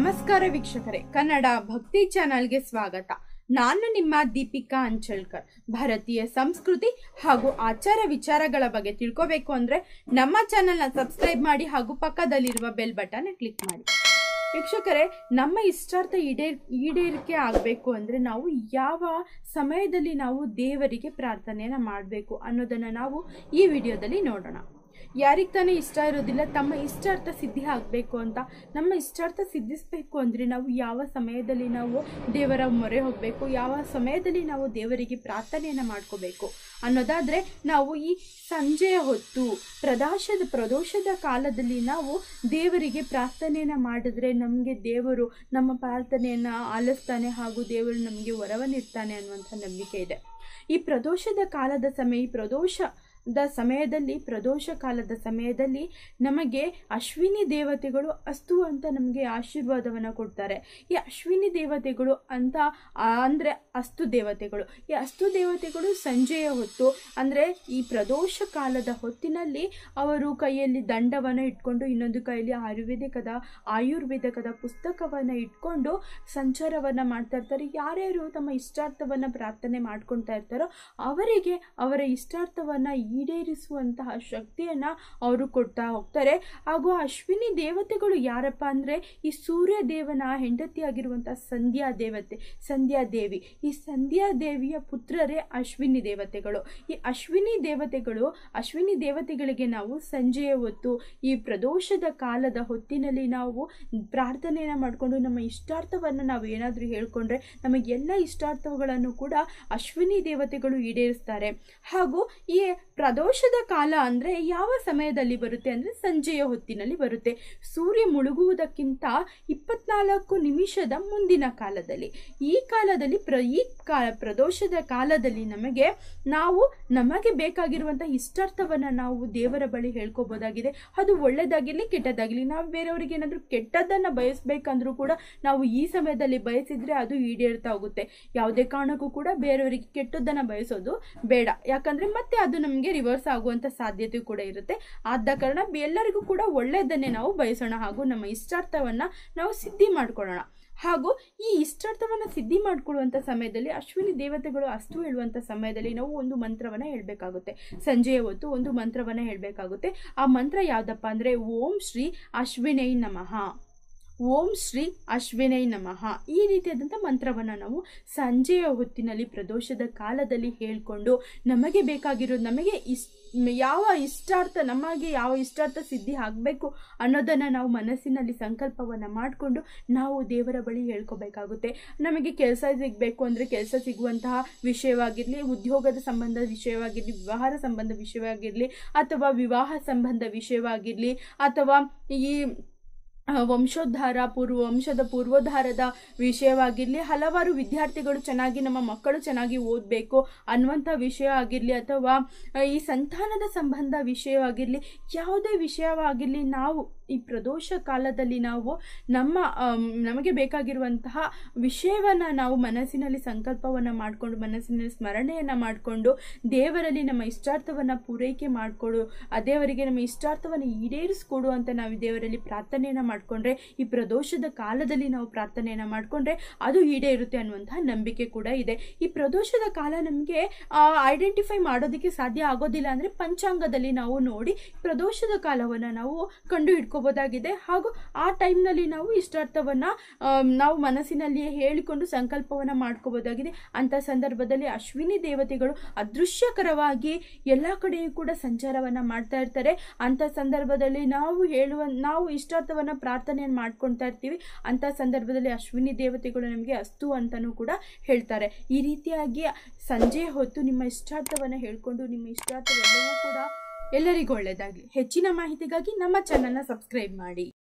ನಮಸ್ಕಾರ ವೀಕ್ಷಕರೇ ಕನ್ನಡ ಭಕ್ತಿ ಚಾನಲ್ಗೆ ಸ್ವಾಗತ ನಾನು ನಿಮ್ಮ ದೀಪಿಕಾ ಅಂಚಲ್ಕರ್ ಭಾರತೀಯ ಸಂಸ್ಕೃತಿ ಹಾಗೂ ಆಚಾರ ವಿಚಾರಗಳ ಬಗ್ಗೆ ತಿಳ್ಕೋಬೇಕು ಅಂದ್ರೆ ನಮ್ಮ ಚಾನಲ್ನ ಸಬ್ಸ್ಕ್ರೈಬ್ ಮಾಡಿ ಹಾಗೂ ಪಕ್ಕದಲ್ಲಿರುವ ಬೆಲ್ ಬಟನ್ ಕ್ಲಿಕ್ ಮಾಡಿ ವೀಕ್ಷಕರೇ ನಮ್ಮ ಇಷ್ಟಾರ್ಥ ಈಡೇರ್ ಈಡೇರಿಕೆ ಆಗಬೇಕು ಅಂದರೆ ನಾವು ಯಾವ ಸಮಯದಲ್ಲಿ ನಾವು ದೇವರಿಗೆ ಪ್ರಾರ್ಥನೆಯನ್ನು ಮಾಡಬೇಕು ಅನ್ನೋದನ್ನು ನಾವು ಈ ವಿಡಿಯೋದಲ್ಲಿ ನೋಡೋಣ ಯಾರಿಗೆ ತಾನೇ ಇಷ್ಟ ಇರೋದಿಲ್ಲ ತಮ್ಮ ಇಷ್ಟಾರ್ಥ ಸಿದ್ಧಿ ಆಗಬೇಕು ಅಂತ ನಮ್ಮ ಇಷ್ಟಾರ್ಥ ಸಿದ್ಧಿಸಬೇಕು ಅಂದರೆ ನಾವು ಯಾವ ಸಮಯದಲ್ಲಿ ನಾವು ದೇವರ ಮೊರೆ ಹೋಗಬೇಕು ಯಾವ ಸಮಯದಲ್ಲಿ ನಾವು ದೇವರಿಗೆ ಪ್ರಾರ್ಥನೆಯನ್ನು ಮಾಡ್ಕೋಬೇಕು ಅನ್ನೋದಾದರೆ ನಾವು ಈ ಸಂಜೆಯ ಹೊತ್ತು ಪ್ರದಾಶದ ಪ್ರದೋಷದ ಕಾಲದಲ್ಲಿ ನಾವು ದೇವರಿಗೆ ಪ್ರಾರ್ಥನೆಯನ್ನು ಮಾಡಿದ್ರೆ ನಮಗೆ ದೇವರು ನಮ್ಮ ಪ್ರಾರ್ಥನೆಯನ್ನು ಆಲಿಸ್ತಾನೆ ಹಾಗೂ ದೇವರು ನಮಗೆ ವರವನ್ನಿರ್ತಾನೆ ಅನ್ನುವಂಥ ನಂಬಿಕೆ ಇದೆ ಈ ಪ್ರದೋಷದ ಕಾಲದ ಸಮಯ ಈ ಪ್ರದೋಷದ ಸಮಯದಲ್ಲಿ ಪ್ರದೋಷ ಕಾಲದ ಸಮಯದಲ್ಲಿ ನಮಗೆ ಅಶ್ವಿನಿ ದೇವತೆಗಳು ಅಸ್ತು ಅಂತ ನಮಗೆ ಆಶೀರ್ವಾದವನ್ನು ಕೊಡ್ತಾರೆ ಈ ಅಶ್ವಿನಿ ದೇವತೆಗಳು ಅಂತ ಅಂದರೆ ಅಸ್ತು ದೇವತೆಗಳು ಈ ಅಸ್ತು ದೇವತೆಗಳು ಸಂಜೆಯ ಹೊತ್ತು ಅಂದರೆ ಈ ಪ್ರದೋಷ ಕಾಲದ ಹೊತ್ತಿನಲ್ಲಿ ಅವರು ಕೈಯಲ್ಲಿ ದಂಡವನ್ನು ಇಟ್ಕೊಂಡು ಇನ್ನೊಂದು ಕೈಯಲ್ಲಿ ಆಯುರ್ವೇದಿಕದ ಆಯುರ್ವೇದಕದ ಪುಸ್ತಕವನ್ನು ಇಟ್ಕೊಂಡು ಸಂಚಾರವನ್ನು ಮಾಡ್ತಾ ಇರ್ತಾರೆ ಯಾರ್ಯಾರು ತಮ್ಮ ಇಷ್ಟಾರ್ಥವನ್ನು ಪ್ರಾರ್ಥನೆ ಮಾಡ್ಕೊಳ್ತಾ ಇರ್ತಾರೋ ಅವರಿಗೆ ಅವರ ಇಷ್ಟಾರ್ಥವನ್ನು ಈಡೇರಿಸುವಂತಹ ಶಕ್ತಿಯನ್ನು ಅವರು ಕೊಡ್ತಾ ಹೋಗ್ತಾರೆ ಹಾಗೂ ಅಶ್ವಿನಿ ದೇವತೆಗಳು ಯಾರಪ್ಪ ಅಂದರೆ ಈ ಸೂರ್ಯ ದೇವನ ಹೆಂಡತಿಯಾಗಿರುವಂಥ ಸಂಧ್ಯಾ ದೇವತೆ ಸಂಧ್ಯಾ ದೇವಿ ಈ ಸಂಧ್ಯಾ ದೇವಿಯ ಪುತ್ರರೇ ಅಶ್ವಿನಿ ದೇವತೆಗಳು ಈ ಅಶ್ವಿನಿ ದೇವತೆಗಳು ಅಶ್ವಿನಿ ದೇವತೆಗಳಿಗೆ ನಾವು ಸಂಜೆಯ ಹೊತ್ತು ಈ ಪ್ರದೋಷದ ಕಾಲದ ಹೊತ್ತಿನಲ್ಲಿ ನಾವು ಪ್ರಾರ್ಥನೆಯನ್ನು ಮಾಡಿಕೊಂಡು ನಮ್ಮ ಇಷ್ಟಾರ್ಥವನ್ನು ನಾವು ಏನಾದರೂ ಹೇಳ್ಕೊಂಡ್ರೆ ನಮಗೆಲ್ಲ ಇಷ್ಟಾರ್ಥಗಳನ್ನು ಕೂಡ ಅಶ್ವಿನಿ ದೇವತೆಗಳು ಈಡೇರಿಸ್ತಾರೆ ಹಾಗೂ ಈ ಪ್ರದೋಷದ ಕಾಲ ಅಂದರೆ ಯಾವ ಸಮಯದಲ್ಲಿ ಬರುತ್ತೆ ಅಂದರೆ ಸಂಜೆಯ ಹೊತ್ತಿನಲ್ಲಿ ಬರುತ್ತೆ ಸೂರ್ಯ ಮುಳುಗುವುದಕ್ಕಿಂತ ಇಪ್ಪತ್ನಾಲ್ಕು ನಿಮಿಷದ ಮುಂದಿನ ಕಾಲದಲ್ಲಿ ಈ ಕಾಲದಲ್ಲಿ ಪ್ರ ಈ ಕಾಲ ಪ್ರದೋಷದ ಕಾಲದಲ್ಲಿ ನಮಗೆ ನಾವು ನಮಗೆ ಬೇಕಾಗಿರುವಂಥ ಇಷ್ಟಾರ್ಥವನ್ನು ನಾವು ದೇವರ ಬಳಿ ಹೇಳ್ಕೊಬೋದಾಗಿದೆ ಅದು ಒಳ್ಳೆಯದಾಗಿರಲಿ ಕೆಟ್ಟದಾಗಿರಲಿ ನಾವು ಬೇರೆಯವರಿಗೆ ಏನಾದರೂ ಕೆಟ್ಟದ್ದನ್ನು ಬಯಸಬೇಕಂದ್ರೂ ಕೂಡ ನಾವು ಈ ಸಮಯದಲ್ಲಿ ಬಯಸಿದರೆ ಅದು ಈಡೇರ್ತಾ ಹೋಗುತ್ತೆ ಯಾವುದೇ ಕಾರಣಕ್ಕೂ ಕೂಡ ಬೇರೆಯವರಿಗೆ ಕೆಟ್ಟದ್ದನ್ನು ಬಯಸೋದು ಬೇಡ ಯಾಕಂದರೆ ಮತ್ತೆ ಅದು ನಮಗೆ ರಿವರ್ಸ್ ಆಗುವಂಥ ಸಾಧ್ಯತೆ ಕೂಡ ಇರುತ್ತೆ ಆದ ಕಾರಣ ಎಲ್ಲರಿಗೂ ಕೂಡ ಒಳ್ಳೆಯದನ್ನೇ ನಾವು ಬಯಸೋಣ ಹಾಗೂ ನಮ್ಮ ಇಷ್ಟಾರ್ಥವನ್ನು ನಾವು ಸಿದ್ಧಿ ಮಾಡ್ಕೊಳ್ಳೋಣ ಹಾಗೂ ಈ ಇಷ್ಟಾರ್ಥವನ್ನು ಸಿದ್ಧಿ ಮಾಡಿಕೊಳ್ಳುವಂಥ ಸಮಯದಲ್ಲಿ ಅಶ್ವಿನಿ ದೇವತೆಗಳು ಅಸ್ತು ಹೇಳುವಂಥ ಸಮಯದಲ್ಲಿ ನಾವು ಒಂದು ಮಂತ್ರವನ್ನು ಹೇಳಬೇಕಾಗುತ್ತೆ ಸಂಜೆಯ ಹೊತ್ತು ಒಂದು ಮಂತ್ರವನ್ನು ಹೇಳಬೇಕಾಗುತ್ತೆ ಆ ಮಂತ್ರ ಯಾವುದಪ್ಪ ಅಂದರೆ ಓಂ ಶ್ರೀ ಅಶ್ವಿನೈ ನಮಃ ಓಂ ಶ್ರೀ ಅಶ್ವಿನೈ ನಮಃ ಈ ರೀತಿಯಾದಂಥ ಮಂತ್ರವನ್ನು ನಾವು ಸಂಜೆಯ ಹೊತ್ತಿನಲ್ಲಿ ಪ್ರದೋಷದ ಕಾಲದಲ್ಲಿ ಹೇಳಿಕೊಂಡು ನಮಗೆ ಬೇಕಾಗಿರೋದು ನಮಗೆ ಇಸ್ ಯಾವ ಇಷ್ಟಾರ್ಥ ನಮಗೆ ಯಾವ ಇಷ್ಟಾರ್ಥ ಸಿದ್ಧಿ ಆಗಬೇಕು ಅನ್ನೋದನ್ನು ನಾವು ಮನಸ್ಸಿನಲ್ಲಿ ಸಂಕಲ್ಪವನ್ನು ಮಾಡಿಕೊಂಡು ನಾವು ದೇವರ ಬಳಿ ಹೇಳ್ಕೋಬೇಕಾಗುತ್ತೆ ನಮಗೆ ಕೆಲಸ ಸಿಗಬೇಕು ಅಂದರೆ ಕೆಲಸ ಸಿಗುವಂತಹ ವಿಷಯವಾಗಿರಲಿ ಉದ್ಯೋಗದ ಸಂಬಂಧ ವಿಷಯವಾಗಿರಲಿ ವಿವಾಹದ ಸಂಬಂಧ ವಿಷಯವಾಗಿರಲಿ ಅಥವಾ ವಿವಾಹ ಸಂಬಂಧ ವಿಷಯವಾಗಿರಲಿ ಅಥವಾ ಈ ವಂಶೋದ್ಧಾರ ಪೂರ್ವ ವಂಶದ ಪೂರ್ವೋದ್ಧಾರದ ವಿಷಯವಾಗಿರಲಿ ಹಲವಾರು ವಿದ್ಯಾರ್ಥಿಗಳು ಚೆನ್ನಾಗಿ ನಮ್ಮ ಮಕ್ಕಳು ಚೆನ್ನಾಗಿ ಓದಬೇಕು ಅನ್ನುವಂಥ ವಿಷಯ ಆಗಿರಲಿ ಅಥವಾ ಈ ಸಂತಾನದ ಸಂಬಂಧ ವಿಷಯವಾಗಿರಲಿ ಯಾವುದೇ ವಿಷಯವಾಗಿರಲಿ ನಾವು ಈ ಪ್ರದೋಷ ಕಾಲದಲ್ಲಿ ನಾವು ನಮ್ಮ ನಮಗೆ ಬೇಕಾಗಿರುವಂತಹ ವಿಷಯವನ್ನು ನಾವು ಮನಸ್ಸಿನಲ್ಲಿ ಸಂಕಲ್ಪವನ್ನು ಮಾಡಿಕೊಂಡು ಮನಸ್ಸಿನಲ್ಲಿ ಸ್ಮರಣೆಯನ್ನು ಮಾಡಿಕೊಂಡು ದೇವರಲ್ಲಿ ನಮ್ಮ ಇಷ್ಟಾರ್ಥವನ್ನು ಪೂರೈಕೆ ಮಾಡಿಕೊಡು ಆ ದೇವರಿಗೆ ನಮ್ಮ ಇಷ್ಟಾರ್ಥವನ್ನು ಈಡೇರಿಸ್ಕೊಡು ಅಂತ ನಾವು ದೇವರಲ್ಲಿ ಪ್ರಾರ್ಥನೆಯನ್ನು ಮಾಡಿಕೊಂಡ್ರೆ ಈ ಪ್ರದೋಷದ ಕಾಲದಲ್ಲಿ ನಾವು ಪ್ರಾರ್ಥನೆಯನ್ನು ಮಾಡಿಕೊಂಡ್ರೆ ಅದು ಈಡೇರುತ್ತೆ ಅನ್ನುವಂತಹ ನಂಬಿಕೆ ಕೂಡ ಇದೆ ಈ ಪ್ರದೋಷದ ಕಾಲ ನಮಗೆ ಐಡೆಂಟಿಫೈ ಮಾಡೋದಕ್ಕೆ ಸಾಧ್ಯ ಆಗೋದಿಲ್ಲ ಅಂದರೆ ಪಂಚಾಂಗದಲ್ಲಿ ನಾವು ನೋಡಿ ಪ್ರದೋಷದ ಕಾಲವನ್ನು ನಾವು ಕಂಡು ಹಿಡ್ಕೋಬೋದಾಗಿದೆ ಹಾಗೂ ಆ ಟೈಮ್ನಲ್ಲಿ ನಾವು ಇಷ್ಟಾರ್ಥವನ್ನು ನಾವು ಮನಸ್ಸಿನಲ್ಲಿಯೇ ಹೇಳಿಕೊಂಡು ಸಂಕಲ್ಪವನ್ನು ಮಾಡ್ಕೋಬೋದಾಗಿದೆ ಅಂಥ ಸಂದರ್ಭದಲ್ಲಿ ಅಶ್ವಿನಿ ದೇವತೆಗಳು ಅದೃಶ್ಯಕರವಾಗಿ ಎಲ್ಲ ಕಡೆಯೂ ಕೂಡ ಸಂಚಾರವನ್ನು ಮಾಡ್ತಾ ಇರ್ತಾರೆ ಅಂಥ ಸಂದರ್ಭದಲ್ಲಿ ನಾವು ಹೇಳುವ ನಾವು ಇಷ್ಟಾರ್ಥವನ್ನು ಪ್ರಾರ್ಥನೆಯನ್ನು ಮಾಡ್ಕೊಳ್ತಾ ಇರ್ತೀವಿ ಅಂಥ ಸಂದರ್ಭದಲ್ಲಿ ಅಶ್ವಿನಿ ದೇವತೆಗಳು ನಮಗೆ ಅಸ್ತು ಅಂತಲೂ ಕೂಡ ಹೇಳ್ತಾರೆ ಈ ರೀತಿಯಾಗಿ ಸಂಜೆ ಹೊತ್ತು ನಿಮ್ಮ ಇಷ್ಟಾರ್ಥವನ್ನು ಹೇಳ್ಕೊಂಡು ನಿಮ್ಮ ಇಷ್ಟಾರ್ಥವೆಲ್ಲವೂ ಕೂಡ ಎಲ್ಲರಿಗೂ ಒಳ್ಳೆಯದಾಗಲಿ ಹೆಚ್ಚಿನ ಮಾಹಿತಿಗಾಗಿ ನಮ್ಮ ಚಾನಲ್ನ ಸಬ್ಸ್ಕ್ರೈಬ್ ಮಾಡಿ